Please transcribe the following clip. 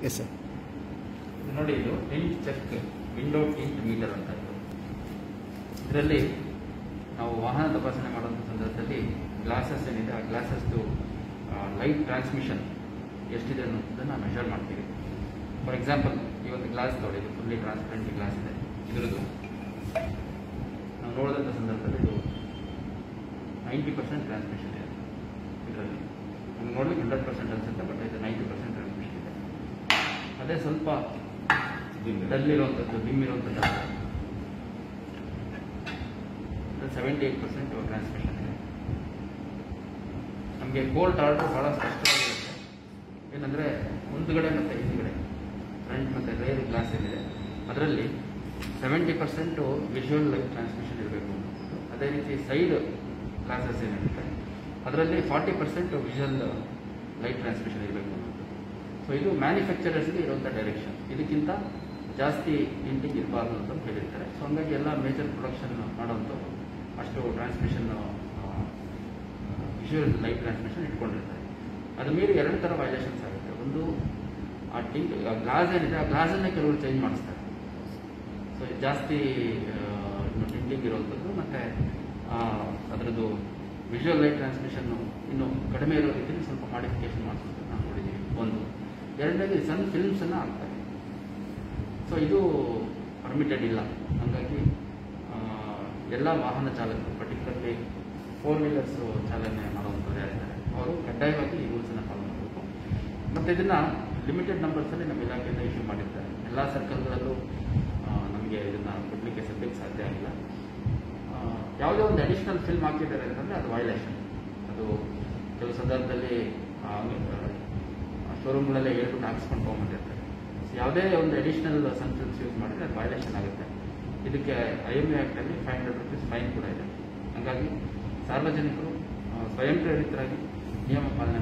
yes sir ಇದು ನೋಡಿ ಇದು tint check window tint meter ಅಂತ ಇದು ಇದರಲ್ಲಿ ನಾವು ವಾಹನ ತಪಾಸಣೆ ಮಾಡುವಂಥ ಸಂದರ್ಭದಲ್ಲಿ ಗ್ಲಾಸಸ್ ಏನಿದೆ ಆ ಗ್ಲಾಸಸ್ದು ಲೈಟ್ ಟ್ರಾನ್ಸ್ಮಿಷನ್ ಎಷ್ಟಿದೆ ಅನ್ನೋದನ್ನು ಮೆಷರ್ ಮಾಡ್ತೀವಿ ಫಾರ್ ಎಕ್ಸಾಂಪಲ್ ಈ ಒಂದು ಗ್ಲಾಸ್ ನೋಡಿ ಇದು ಫುಲ್ಲಿ ಟ್ರಾನ್ಸ್ಪರೆಂಟ್ ಗ್ಲಾಸ್ ಇದೆ ಇದರದ್ದು ನಾವು ನೋಡಿದಂಥ ಸಂದರ್ಭದಲ್ಲಿ ಇದು ನೈಂಟಿ ಪರ್ಸೆಂಟ್ ಟ್ರಾನ್ಸ್ಮಿಷನ್ ಇದೆ ಇದರಲ್ಲಿ ನಮ್ಗೆ ನೋಡ್ಲಿಕ್ಕೆ ಹಂಡ್ರೆಡ್ ಪರ್ಸೆಂಟ್ ಅನ್ಸುತ್ತೆ ಬಟ್ ಇದು ನೈಂಟಿ ಪರ್ಸೆಂಟ್ ಟ್ರಾನ್ಸ್ಮಿಷನ್ ಇದೆ ಅದೇ ಸ್ವಲ್ಪ ಡಲ್ ಇರುವಂಥದ್ದು ಬಿಮ್ ಇರುವಂಥದ್ದು ಸೆವೆಂಟಿ ಏಟ್ ಪರ್ಸೆಂಟ್ ಟ್ರಾನ್ಸ್ಮಿಷನ್ ಇದೆ ನಮಗೆ ಕೋಲ್ಡ್ ಆರ್ಡರ್ ಭಾಳ ಸ್ಪಷ್ಟವಾಗಿರುತ್ತೆ ಏನಂದರೆ ಮುಂದುಗಡೆ ಮತ್ತು ಹಿಂದುಗಡೆ ಫ್ರಂಟ್ ಮತ್ತು ರೇರ್ ಗ್ಲಾಸ್ ಏನಿದೆ ಅದರಲ್ಲಿ seventy percent visual light transmission ಇರಬೇಕು ಅದೇ ರೀತಿ ಸೈಡ್ ಗ್ಲಾಸಸ್ ಏನಿರುತ್ತೆ ಅದರಲ್ಲಿ forty percent visual light transmission ಇರಬೇಕು ಅನ್ನೋದು ಸೊ ಇದು ಮ್ಯಾನುಫ್ಯಾಕ್ಚರರ್ಸ್ಗೆ ಇರುವಂಥ ಡೈರೆಕ್ಷನ್ ಇದಕ್ಕಿಂತ ಜಾಸ್ತಿ ಇಂಟಿಂಗ್ ಇರಬಾರ್ದು ಅಂತ ಹೇಳಿರ್ತಾರೆ ಸೊ ಹಂಗಾಗಿ ಎಲ್ಲ ಮೇಜರ್ ಪ್ರೊಡಕ್ಷನ್ ಮಾಡೋವಂಥವ್ರು ಅಷ್ಟು ಟ್ರಾನ್ಸ್ಮಿಷನ್ ವಿಜುವಲ್ ಲೈಟ್ ಟ್ರಾನ್ಸ್ಮಿಷನ್ ಇಟ್ಕೊಂಡಿರ್ತಾರೆ ಅದು ಮೀರಿ ಎರಡು ಥರ ವೈಲೇಷನ್ಸ್ ಆಗುತ್ತೆ ಒಂದು ಆ ಟಿಂಕ್ ಗ್ಲಾಸ್ ಏನಿದೆ ಆ ಗ್ಲಾಸನ್ನೇ ಕೆಲವರು ಚೇಂಜ್ ಮಾಡಿಸ್ತಾರೆ ಸೊ ಜಾಸ್ತಿ ಟಿಂಟಿಂಗ್ ಇರುವಂಥದ್ದು ಮತ್ತು ಅದರದ್ದು ವಿಜುವಲ್ ಲೈಟ್ ಟ್ರಾನ್ಸ್ಮಿಷನ್ನು ಇನ್ನು ಕಡಿಮೆ ಇರೋ ರೀತಿಯಲ್ಲಿ ಸ್ವಲ್ಪ ಮಾಡಿಫಿಕೇಶನ್ ಮಾಡಿಸೋದು ನಾವು ನೋಡಿದ್ದೀವಿ ಒಂದು ಎರಡನೇದು ಸಣ್ಣ ಫಿಲ್ಮ್ಸನ್ನು ಹಾಕ್ತಾರೆ ಸೊ ಇದು ಪರ್ಮಿಟೆಡ್ ಇಲ್ಲ ಹಾಗಾಗಿ ಆ, ಎಲ್ಲ ವಾಹನ ಚಾಲಕರು ಪರ್ಟಿಕ್ಯುಲರ್ಲಿ ಫೋರ್ ವೀಲರ್ಸು ಚಾಲನೆ ಮಾಡುವಂಥವ್ರು ಯಾರಿದ್ದಾರೆ ಅವರು ಕಡ್ಡಾಯವಾಗಿ ಈ ರೂಲ್ಸನ್ನು ಫಾಲೋ ಮಾಡಬೇಕು ಮತ್ತು ಇದನ್ನು ಲಿಮಿಟೆಡ್ ನಂಬರ್ಸಲ್ಲಿ ನಮ್ಮ ಇಲಾಖೆಯಿಂದ ಇಶ್ಯೂ ಮಾಡಿರ್ತಾರೆ ಎಲ್ಲ ಸರ್ಕಲ್ಗಳಲ್ಲೂ ನಮಗೆ ಇದನ್ನು ಕೊಡಲಿಕ್ಕೆ ಸದ್ಯಕ್ಕೆ ಸಾಧ್ಯ ಆಗಿಲ್ಲ ಆ, ಯಾವುದೇ ಒಂದು ಅಡಿಷನಲ್ ಫಿಲ್ಮ್ ಹಾಕಿದ್ದಾರೆ ಅಂತಂದರೆ ಅದು ವೈಲೇಷನ್ ಅದು ಕೆಲವು ಸಂದರ್ಭದಲ್ಲಿ ಶೋರೂಮ್ಗಳಲ್ಲೇ ಹೇಳ್ಬಿಟ್ಟು ಹಾಕ್ಸ್ಕೊಂಡು ತೊಗೊಂಬಂದಿರ್ತಾರೆ ಸೊ ಯಾವುದೇ ಒಂದು ಅಡಿಷನಲ್ ಸನ್ ಫಿಲ್ಮ್ಸ್ ಯೂಸ್ ಮಾಡಿದ್ರೆ ಅದು ವೈಲೇಷನ್ ಆಗುತ್ತೆ ಇದಕ್ಕೆ ಐ ಎಮ್ ಎ ಆ್ಯಕ್ಟಲ್ಲಿ ಫೈವ್ ಹಂಡ್ರೆಡ್ ರುಪೀಸ್ ಫೈನ್ ಕೂಡ ಇದೆ ಹಾಗಾಗಿ ಸಾರ್ವಜನಿಕರು ಆ, ಸ್ವಯಂ ಪ್ರೇರಿತರಾಗಿ ನಿಯಮ ಪಾಲನೆ